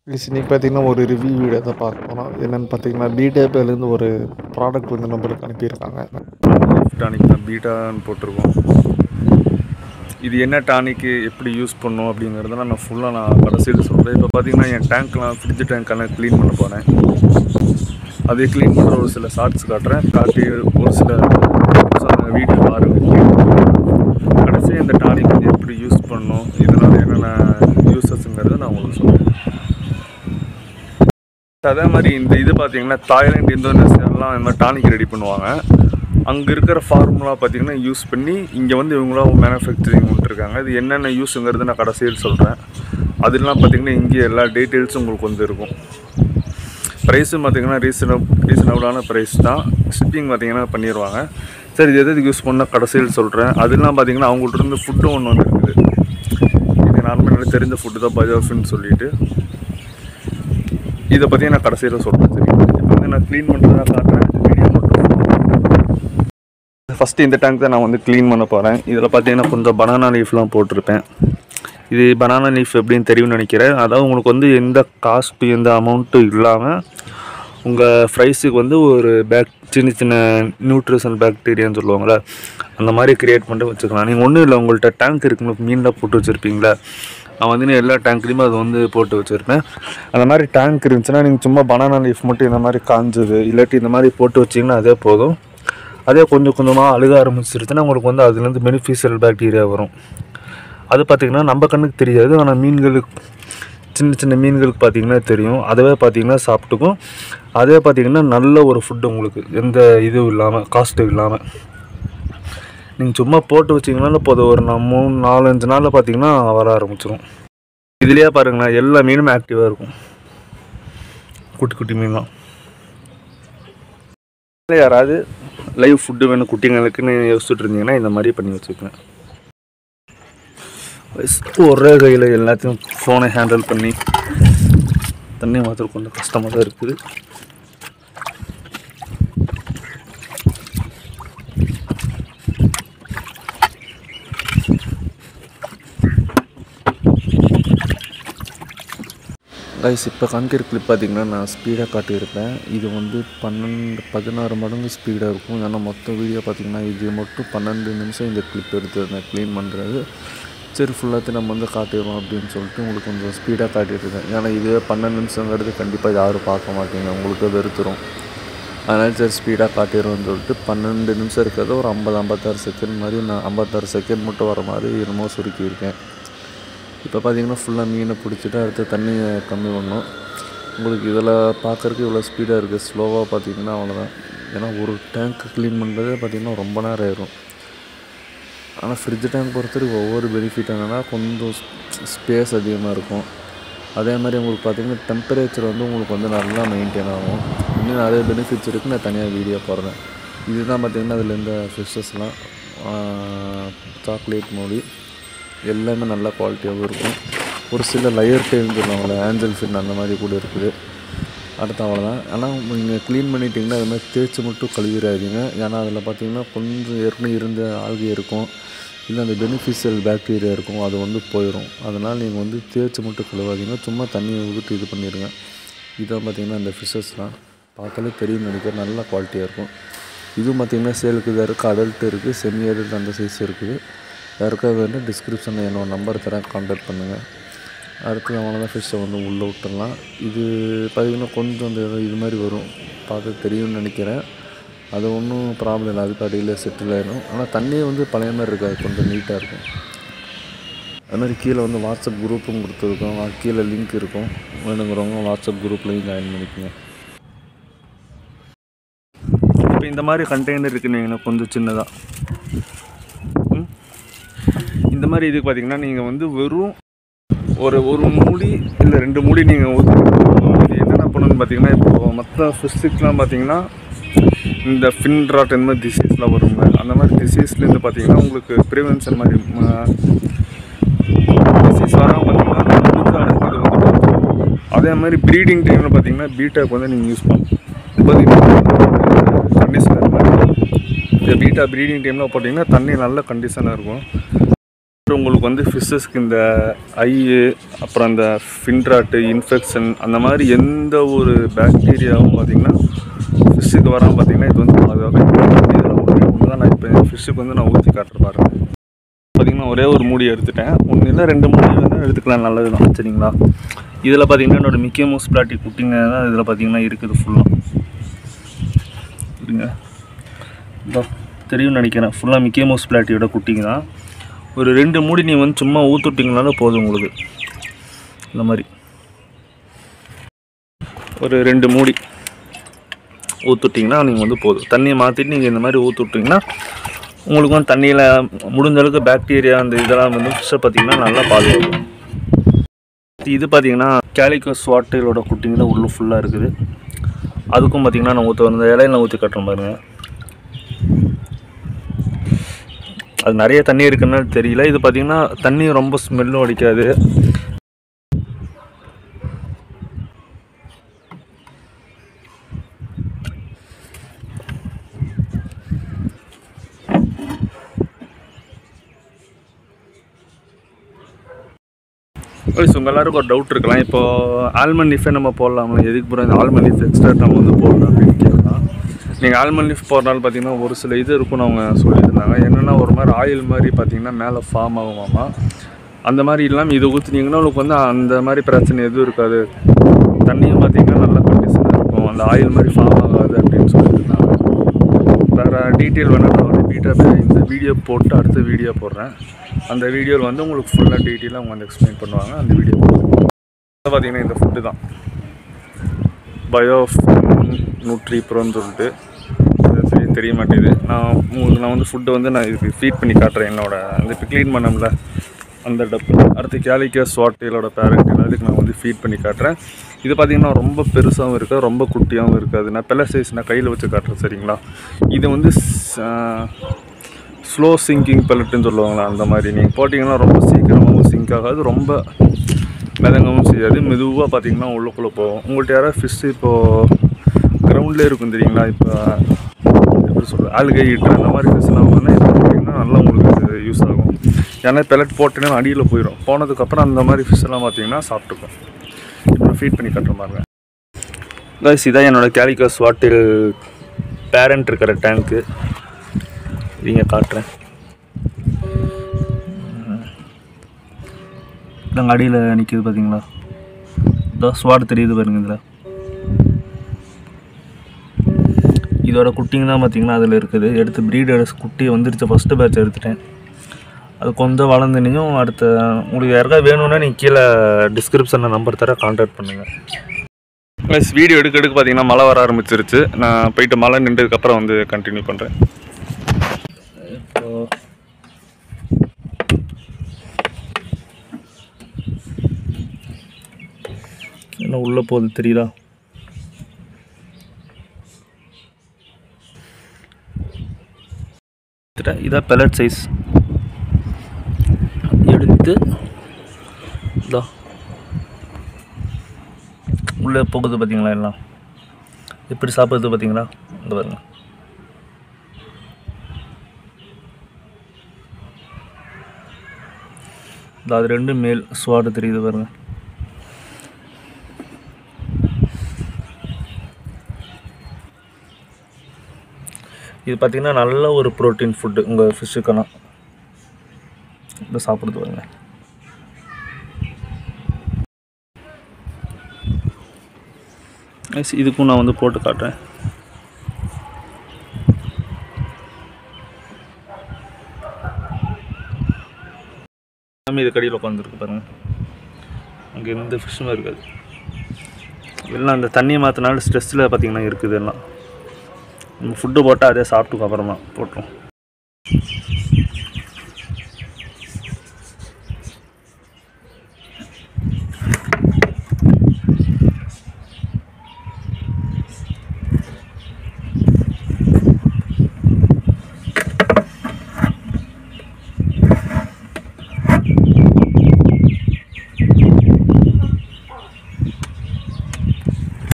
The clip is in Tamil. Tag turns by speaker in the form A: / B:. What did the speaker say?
A: ப்ளீஸ் இன்றைக்கி பார்த்தீங்கன்னா ஒரு ரிவ்யூ வீடியோ தான் பார்க்க போகிறோம் என்னென்னு பார்த்தீங்கன்னா பிடேபிலேருந்து ஒரு ப்ராடக்ட் வந்து நம்மளுக்கு அனுப்பியிருக்காங்க
B: டானிக் தான் பீட்டான்னு போட்டிருக்கோம் இது என்ன டானிக்கு எப்படி யூஸ் பண்ணும் அப்படிங்கிறத நான் ஃபுல்லாக நான் கடைசியில் சொல்கிறேன் இப்போ பார்த்தீங்கன்னா என் டேங்க்லாம் ஃப்ரிட்ஜ் டேங்க்கெல்லாம் க்ளீன் பண்ண போகிறேன் அதை க்ளீன் பண்ணுற ஒரு சில ஷார்ட்ஸ் காட்டுறேன் காட்டி ஒரு சில வீடியோ பாருங்கள் கடைசி இந்த டானிக் வந்து எப்படி யூஸ் பண்ணணும் இதனால் என்னென்ன யூசஸ்ங்கிறத நான் உங்களுக்கு சொல்கிறேன் அதே மாதிரி இந்த இது பார்த்தீங்கன்னா தாய்லாந்து இந்தோனேசியாலாம் இந்த மாதிரி டானிக் ரெடி பண்ணுவாங்க அங்கே இருக்கிற ஃபார்முலா பார்த்தீங்கன்னா யூஸ் பண்ணி இங்கே வந்து இவங்களாம் மேனுஃபேக்சரிங் பண்ணிருக்காங்க இது என்னென்ன யூஸுங்கிறது நான் கடைசியில் சொல்கிறேன் அதெல்லாம் பார்த்தீங்கன்னா இங்கே எல்லா டீட்டெயில்ஸும் உங்களுக்கு வந்து இருக்கும் ப்ரைஸும் பார்த்தீங்கன்னா ரீசனப் ரீசனபிளான ப்ரைஸ் தான் ஷிப்பிங் பார்த்தீங்கன்னா பண்ணிடுவாங்க சரி இது எதுக்கு யூஸ் பண்ணால் கடைசியில் சொல்கிறேன் அதெல்லாம் பார்த்தீங்கன்னா அவங்கள்ட்ட இருந்து ஃபுட்டும் ஒன்று வந்து இருக்குது இது நார்மலாக தெரிஞ்ச ஃபுட்டு தான் பயோஃபின்னு சொல்லிட்டு இதை பற்றி நான் கடைசியில் சொல்கிறேன் சரி இப்போ வந்து நான் க்ளீன் பண்ணுறதா காட்டுறேன் வீடியோ ஃபஸ்ட்டு இந்த டேங்க் தான் நான் வந்து க்ளீன் பண்ண போகிறேன் இதில் பார்த்தீங்கன்னா கொஞ்சம் பனானா லீஃப்லாம் போட்டிருப்பேன் இது பனானா லீஃப் எப்படின்னு தெரியும்னு நினைக்கிறேன் அதாவது உங்களுக்கு வந்து எந்த காஸ்ட்டு எந்த அமௌண்ட்டும் இல்லாமல் உங்கள் ஃப்ரைஸுக்கு வந்து ஒரு பேக் சின்ன சின்ன நியூட்ரிஷன் பாக்டீரியான்னு சொல்லுவாங்களே அந்த மாதிரி க்ரியேட் பண்ணிட்டு வச்சுக்கலாம் நீங்கள் ஒன்றும் இல்லை உங்கள்கிட்ட டேங்க் இருக்குங்களா மீன்லாம் போட்டு வச்சுருப்பீங்களா நான் வந்து எல்லா டேங்க்லேயுமே அது வந்து போட்டு வச்சுருப்பேன் அந்த மாதிரி டேங்க் இருந்துச்சுன்னா நீங்கள் சும்மா பனானா லீஃப் மட்டும் இந்த மாதிரி காஞ்சது இல்லாட்டி இந்த மாதிரி போட்டு வச்சிங்கன்னா அதே போதும் அதே கொஞ்சம் கொஞ்சமாக அழுக ஆரம்பிச்சிருச்சுன்னா உங்களுக்கு வந்து அதுலேருந்து பெனிஃபிஷியல் பாக்டீரியா வரும் அது பார்த்திங்கன்னா நம்ம கண்ணுக்கு தெரியாது ஆனால் மீன்களுக்கு சின்ன சின்ன மீன்களுக்கு பார்த்திங்கன்னா தெரியும் அதுவே பார்த்திங்கன்னா சாப்பிட்டுக்கும் அதே பார்த்திங்கன்னா நல்ல ஒரு ஃபுட்டு உங்களுக்கு எந்த இதுவும் இல்லாமல் காஸ்ட்டும் இல்லாமல் நீங்கள் சும்மா போட்டு வச்சிங்கனாலும் போதும் ஒரு நான் மூணு நாலஞ்சு நாளில் பார்த்தீங்கன்னா வர ஆரம்பிச்சிடும் இதுலேயே பாருங்களேன் எல்லா மீனும் ஆக்டிவாக இருக்கும் குட்டி குட்டி மீன்லாம் இல்லை யாராவது லைவ் ஃபுட்டு வேணும் குட்டிங்களுக்குன்னு யோசிச்சுட்டு இருந்தீங்கன்னா இந்த மாதிரி பண்ணி வச்சுக்கோங்க ஒரே கையில் எல்லாத்தையும் ஃபோனை ஹேண்டில் பண்ணி தண்ணி மாத்திரம் கொஞ்சம் கஷ்டமாக தான் இருக்குது கைஸ் இப்போ காமிக்கிற கிளிப் பார்த்திங்கன்னா நான் ஸ்பீடாக காட்டியிருப்பேன் இது வந்து பன்னெண்டு பதினாறு மடங்கு ஸ்பீடாக இருக்கும் ஏன்னா மொத்த வீடியோ பார்த்திங்கன்னா இது மட்டும் பன்னெண்டு நிமிஷம் இந்த கிளிப் எடுத்து க்ளீன் பண்ணுறது சரி ஃபுல்லாத்தையும் நம்ம வந்து காட்டிடுவோம் அப்படின்னு சொல்லிட்டு உங்களுக்கு கொஞ்சம் ஸ்பீடாக காட்டிட்டுருக்கேன் ஏன்னா இதுவே பன்னெண்டு நிமிஷங்கிறது கண்டிப்பாக யாரும் பார்க்க மாட்டீங்க உங்களுக்கு வெறுத்துரும் அதனால் சரி ஸ்பீடாக காட்டிடுவோம்னு சொல்லிட்டு பன்னெண்டு நிமிஷம் இருக்கிறத ஒரு ஐம்பது ஐம்பத்தாறு செகண்ட் மாதிரி நான் ஐம்பத்தாறு செகண்ட் மட்டும் வர மாதிரி என்னமோ சுருக்கியிருக்கேன் இப்போ பார்த்தீங்கன்னா ஃபுல்லாக மீனை பிடிச்சிட்டு அடுத்து தண்ணியை கம்மி பண்ணணும் உங்களுக்கு இதில் பார்க்குறதுக்கு இவ்வளோ ஸ்பீடாக இருக்குது ஸ்லோவாக பார்த்தீங்கன்னா அவ்வளோதான் ஏன்னா ஒரு டேங்க் க்ளீன் பண்ணுறதே பார்த்திங்கன்னா ரொம்ப நேரம் ஆயிரும் ஆனால் ஃப்ரிட்ஜ் டேங்க் பொறுத்தவரைக்கும் ஒவ்வொரு பெனிஃபிட் என்னென்னா கொஞ்சம் ஸ்பேஸ் அதிகமாக இருக்கும் அதே மாதிரி உங்களுக்கு பார்த்திங்கன்னா டெம்பரேச்சர் வந்து உங்களுக்கு வந்து நல்லா மெயின்டைன் ஆகும் இன்னும் நிறைய பெனிஃபிட்ஸ் இருக்குது நான் தனியாக வீடியோ போடுறேன் இதுதான் பார்த்திங்கன்னா அதில் இந்த ஃபிஷ்ஷஸ்லாம் சாக்லேட் மொழி எல்லாமே நல்ல குவாலிட்டியாகவும் இருக்கும் ஒரு சில லயர் டைம் சொல்லுவாங்களே ஆஞ்சல் ஃபின் அந்த மாதிரி கூட இருக்குது அடுத்து அவ்வளோதான் ஆனால் நீங்கள் க்ளீன் பண்ணிட்டீங்கன்னா அது மாதிரி தேய்ச்சி மட்டும் கழுவிடாதீங்க ஏன்னா அதில் பார்த்தீங்கன்னா கொஞ்சம் ஏற்கனவே இருந்த ஆல்கே இருக்கும் இல்லை அந்த பெனிஃபிஷியல் பாக்டீரியா இருக்கும் அது வந்து போயிடும் அதனால் நீங்கள் வந்து தேய்ச்சி மட்டும் கழுவாதீங்க சும்மா தண்ணியை ஊற்றி இது பண்ணிடுங்க இதான் பார்த்தீங்கன்னா அந்த ஃபிஷ்ஷஸ்லாம் பார்த்தாலே தெரியும் நினைக்கிறேன் நல்ல குவாலிட்டியாக இருக்கும் இதுவும் பார்த்திங்கன்னா சேலுக்கு இதாக இருக்குது அடல்ட் இருக்குது செமி அடல்ட் அந்த சைஸ் இருக்குது யாருக்காக வேணும் டிஸ்கிரிப்ஷனில் என்னோட நம்பர் தரேன் கான்டாக்ட் பண்ணுங்கள் அடுத்து அவ்வளோதான் ஃபிஷ்ஷை வந்து உள்ளே விட்டுடலாம் இது பார்த்திங்கன்னா கொஞ்சம் அந்த இது மாதிரி வரும் பார்த்து தெரியும்னு நினைக்கிறேன் அது ஒன்றும் ப்ராப்ளம் இல்லை அதுக்கு அடியில் செட்டில் ஆகிடும் ஆனால் தண்ணி வந்து பழைய மாதிரி இருக்காது கொஞ்சம் நீட்டாக இருக்கும் அது மாதிரி கீழே வந்து வாட்ஸ்அப் குரூப்பும் கொடுத்துருக்கோம் கீழே லிங்க் இருக்கும் வேணுங்கிறவங்க வாட்ஸ்அப் குரூப்லேயும் ஜாயின் பண்ணிக்கோங்க இப்போ இந்த மாதிரி கண்டெய்னர் இருக்குன்னு கொஞ்சம் சின்னதாக இந்த மாதிரி இதுக்கு பார்த்தீங்கன்னா நீங்கள் வந்து வெறும் ஒரு ஒரு மூடி இல்லை ரெண்டு மூடி நீங்கள் ஊற்றி இது என்னென்ன பண்ணணும்னு பார்த்தீங்கன்னா இப்போ மற்ற ஃபிஷிக்ஸ்லாம் பார்த்தீங்கன்னா இந்த ஃபின்ட்ராட் இந்த மாதிரி டிசீஸ்லாம் வருங்க அந்த மாதிரி டிசீஸ்லேருந்து பார்த்தீங்கன்னா உங்களுக்கு ப்ரிவென்ஷன் மாதிரி டிசீஸ் வராமல் பார்த்தீங்கன்னா இது வந்து அதே மாதிரி ப்ரீடிங் டைமில் பார்த்தீங்கன்னா பீட்டாக்கு வந்து நீங்கள் யூஸ் பண்ணலாம் கண்டிஷனர் மாதிரி இந்த பீட்டா ப்ரீடிங் டைமில் போட்டிங்கன்னா தண்ணி நல்ல கண்டிஷனாக இருக்கும் உங்களுக்கு வந்து ஃபிஷ்ஷஸ்க்கு இந்த ஐ அப்புறம் அந்த ஃபின்ட்ராட்டு இன்ஃபெக்ஷன் அந்த மாதிரி எந்த ஒரு பாக்டீரியாவும் பார்த்தீங்கன்னா ஃபிஷ்ஷுக்கு வராமல் பார்த்தீங்கன்னா இது வந்து பாதுகாப்பு இதில் ஒன்றே ஒன்று தான் நான் இப்போ ஃபிஷ்ஷுக்கு வந்து நான் ஊற்றி காட்டுற பாருங்க பார்த்தீங்கன்னா ஒரே ஒரு மூடி எடுத்துட்டேன் ஒன்று இல்லை ரெண்டு மூடி வேணால் எடுத்துக்கலாம் நல்லது தான் சரிங்களா இதில் பார்த்தீங்கன்னா என்னோட மிக்கி மவுஸ் பிளாட்டி குட்டிங்க தான் இதில் பார்த்தீங்கன்னா இருக்குது ஃபுல்லாக இருங்க இதோ தெரியும்னு நினைக்கிறேன் ஃபுல்லாக மிக்கி மவுஸ் பிளாட்டியோட குட்டிங்க தான் ஒரு ரெண்டு மூடி நீ வந்து சும்மா ஊற்றுட்டிங்கனாலும் போதும் உங்களுக்கு இந்த மாதிரி ஒரு ரெண்டு மூடி ஊற்றுட்டிங்கன்னா நீங்கள் வந்து போதும் தண்ணியை மாற்றிட்டு நீங்கள் இந்த மாதிரி ஊற்றுட்டிங்கன்னா உங்களுக்கு வந்து தண்ணியில் முடிஞ்ச அளவுக்கு பாக்டீரியா அந்த இதெல்லாம் வந்து ஃபிஷ்ஷை பார்த்தீங்கன்னா நல்லா பாதுகாக்கும் இது பார்த்தீங்கன்னா கேலிக்கோ ஸ்வாட்டிலோட குட்டிங்க தான் உள்ளே ஃபுல்லாக இருக்குது அதுக்கும் பார்த்தீங்கன்னா நான் ஊற்ற வந்து இலையில ஊற்றி கட்டுறேன் பாருங்க அது நிறைய தண்ணி இருக்குன்னு தெரியல இது பார்த்தீங்கன்னா தண்ணி ரொம்ப ஸ்மெல்லும் அடிக்காது ஓய் உங்கள் எல்லாருக்கும் ஒரு டவுட் இருக்கலாம் இப்போ ஆல்மண்ட் லீஃபே நம்ம போடலாமா எதுக்கு போகிறோம் இந்த ஆல்மண்ட் லீஃப் எக்ஸ்ட்ரா நம்ம வந்து போடலாம் அப்படின்னு கேட்கலாம் நீங்கள் ஆல்மண்ட் லீஃப் போடுறனால பார்த்தீங்கன்னா ஒரு சில இது இருக்கும்னு அவங்க சொல்லியிருந்தாங்க என்னென்னா ஒரு மாதிரி ஆயில் மாதிரி பார்த்தீங்கன்னா மேலே ஃபார்ம் ஆகுமாமா அந்த மாதிரி இல்லாமல் இதை ஊற்றுனீங்கன்னா உங்களுக்கு வந்து அந்த மாதிரி பிரச்சனை எதுவும் இருக்காது தண்ணியை பார்த்தீங்கன்னா நல்ல கண்டிஷனாக இருக்கும் அந்த ஆயில் மாதிரி ஃபார்ம் ஆகாது அப்படின்னு சொல்லியிருந்தாங்க வேறு டீட்டெயில் வேணால் நான் ஒரு வீட்டை இந்த வீடியோ போட்டு அடுத்த வீடியோ போடுறேன் அந்த வீடியோவில் வந்து உங்களுக்கு ஃபுல்லாக டீட்டெயிலாக அவங்க வந்து எக்ஸ்பிளைன் பண்ணுவாங்க அந்த வீடியோ பார்த்தீங்கன்னா இந்த ஃபுட்டு தான் பயோ நியூட்ரி ப்ரோன்னு சொல்லிட்டு இது தெரிய தெரிய மாட்டேங்குது நான் உங்களுக்கு நான் வந்து ஃபுட்டை வந்து நான் இதுக்கு ஃபீட் பண்ணி காட்டுறேன் என்னோட அந்த இப்போ க்ளீன் பண்ணோம்ல அந்த டப்பு அடுத்து கேலிக்கா ஸ்வாட்டேலோட பேரண்ட் அதுக்கு நான் வந்து ஃபீட் பண்ணி காட்டுறேன் இது பார்த்தீங்கன்னா ரொம்ப பெருசாகவும் இருக்காது ரொம்ப குட்டியாகவும் இருக்காது நான் பெல்ல சைஸ் நான் கையில் வச்சு காட்டுறேன் சரிங்களா இது வந்து ஸ்லோ சிங்கிங் பெல்லட்டுன்னு சொல்லுவாங்களா அந்த மாதிரி நீங்கள் போட்டிங்கன்னா ரொம்ப சீக்கிரமாகவும் சிங்க் ஆகாது ரொம்ப மிதங்கவும் செய்யாது மெதுவாக பார்த்தீங்கன்னா உள்ளுக்குள்ளே போகும் உங்கள்கிட்ட யாராவது ஃபிஷ் இப்போது கிரவுண்ட்லேயே இருக்கும் தெரியுங்களா இப்போ எப்படி சொல்கிறது ஆல்கை ஈட்டர் அந்த மாதிரி ஃபிஷ்லாம் வந்து இது பார்த்தீங்கன்னா நல்லா உங்களுக்கு யூஸ் ஆகும் ஏன்னா பெலட் போட்டேன்னா அடியில் போயிடும் போனதுக்கப்புறம் அந்த மாதிரி ஃபிஷ்ஷெல்லாம் பார்த்தீங்கன்னா சாப்பிட்டுக்கும் இப்போ ஃபீட் பண்ணி கட்டுற மாதிரிங்க கைஸ் இதான் என்னோடய கேலிகஸ் வாட்டில் பேரண்ட் இருக்கிற டேங்க்கு இங்க காட்டுறேன் நாங்கள் அடியில் நிற்கிது பார்த்தீங்களா இதோ ஸ்வாட் தெரியுது பாருங்க இதில் இதோட குட்டிங்க தான் பார்த்தீங்கன்னா அதில் இருக்குது எடுத்து ப்ரீடர் குட்டி வந்துருச்சு ஃபஸ்ட்டு பேட்ச் எடுத்துட்டேன் அது கொஞ்சம் வளர்ந்துனையும் அடுத்த உங்களுக்கு யாருக்காவது வேணும்னா நீங்கள் கீழே டிஸ்கிரிப்ஷனில் நம்பர் தர கான்டாக்ட் பண்ணுங்கள் ப்ளஸ் வீடியோ எடுக்க எடுக்க பார்த்தீங்கன்னா மழை வர ஆரம்பிச்சிருச்சு நான் போயிட்டு மழை நின்றதுக்கப்புறம் வந்து கண்டினியூ பண்ணுறேன் இப்போ என்ன உள்ளே போகுது தெரியுதா எடுத்துட்டேன். இதான் பெலட் சைஸ் எடுத்து இதோ உள்ளே போகுது பார்த்தீங்களா எல்லாம் எப்படி சாப்பிடுது பார்த்தீங்களா இந்த பாருங்க இந்த அது ரெண்டு மேல் ஸ்வாடு தெரியுது பாருங்க இது பார்த்தீங்கன்னா நல்ல ஒரு ப்ரோட்டீன் ஃபுட்டு உங்கள் ஃபிஷ்ஷுக்கெல்லாம் இதை சாப்பிடுது பாருங்க Guys, இதுக்கும் நான் வந்து போட்டு காட்டுறேன் எல்லாமே இது கடியில் உட்காந்துருக்கு பாருங்க அங்கே எந்த ஃபிஷ்ஷுமே இருக்காது எல்லாம் அந்த தண்ணியை மாற்றினாலும் ஸ்ட்ரெஸ்ஸில் பார்த்தீங்கன்னா இருக்குது எல்லாம் நம்ம ஃபுட்டு போட்டால் அதே சாப்பிட்டுக்கும் அப்புறமா போட்டுரும்